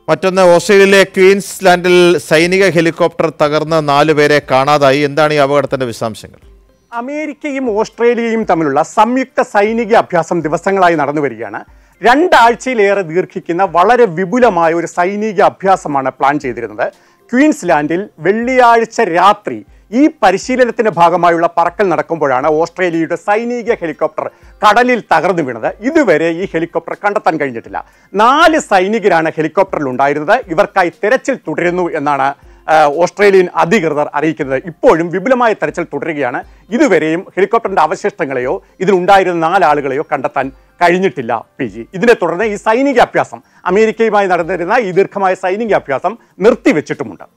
മറ്റൊന്ന് ഓസ്ട്രേലിയയിലെ ക്വീൻസ്ലാൻഡിൽ സൈനിക ഹെലികോപ്റ്റർ തകർന്ന് നാലുപേരെ കാണാതായി എന്താണ് ഈ അപകടത്തിന്റെ വിശദാംശങ്ങൾ അമേരിക്കയും ഓസ്ട്രേലിയയും തമ്മിലുള്ള സംയുക്ത സൈനിക അഭ്യാസം ദിവസങ്ങളായി നടന്നു വരികയാണ് രണ്ടാഴ്ചയിലേറെ ദീർഘിക്കുന്ന വളരെ വിപുലമായ ഒരു സൈനിക അഭ്യാസമാണ് പ്ലാൻ ചെയ്തിരുന്നത് ക്വീൻസ്ലാൻഡിൽ വെള്ളിയാഴ്ച രാത്രി ഈ പരിശീലനത്തിന്റെ ഭാഗമായുള്ള പറക്കൽ നടക്കുമ്പോഴാണ് ഓസ്ട്രേലിയയുടെ സൈനിക ഹെലികോപ്റ്റർ കടലിൽ തകർന്നു വീണത് ഇതുവരെ ഈ ഹെലികോപ്റ്റർ കണ്ടെത്താൻ കഴിഞ്ഞിട്ടില്ല നാല് സൈനികരാണ് ഹെലികോപ്റ്ററിൽ ഉണ്ടായിരുന്നത് ഇവർക്കായി തെരച്ചിൽ തുടരുന്നു എന്നാണ് ആ, ഓസ്ട്രേലിയൻ അധികൃതർ അറിയിക്കുന്നത് ഇപ്പോഴും വിപുലമായ തെരച്ചിൽ തുടരുകയാണ് ഇതുവരെയും ഹെലികോപ്റ്ററിന്റെ അവശിഷ്ടങ്ങളെയോ ഇതിലുണ്ടായിരുന്ന നാലാളുകളെയോ കണ്ടെത്താൻ കഴിഞ്ഞിട്ടില്ല പി ജി ഇതിനെ തുടർന്ന് ഈ സൈനിക അഭ്യാസം അമേരിക്കയുമായി നടന്നിരുന്ന ഈ ദീർഘമായ സൈനിക അഭ്യാസം നിർത്തിവെച്ചിട്ടുമുണ്ട്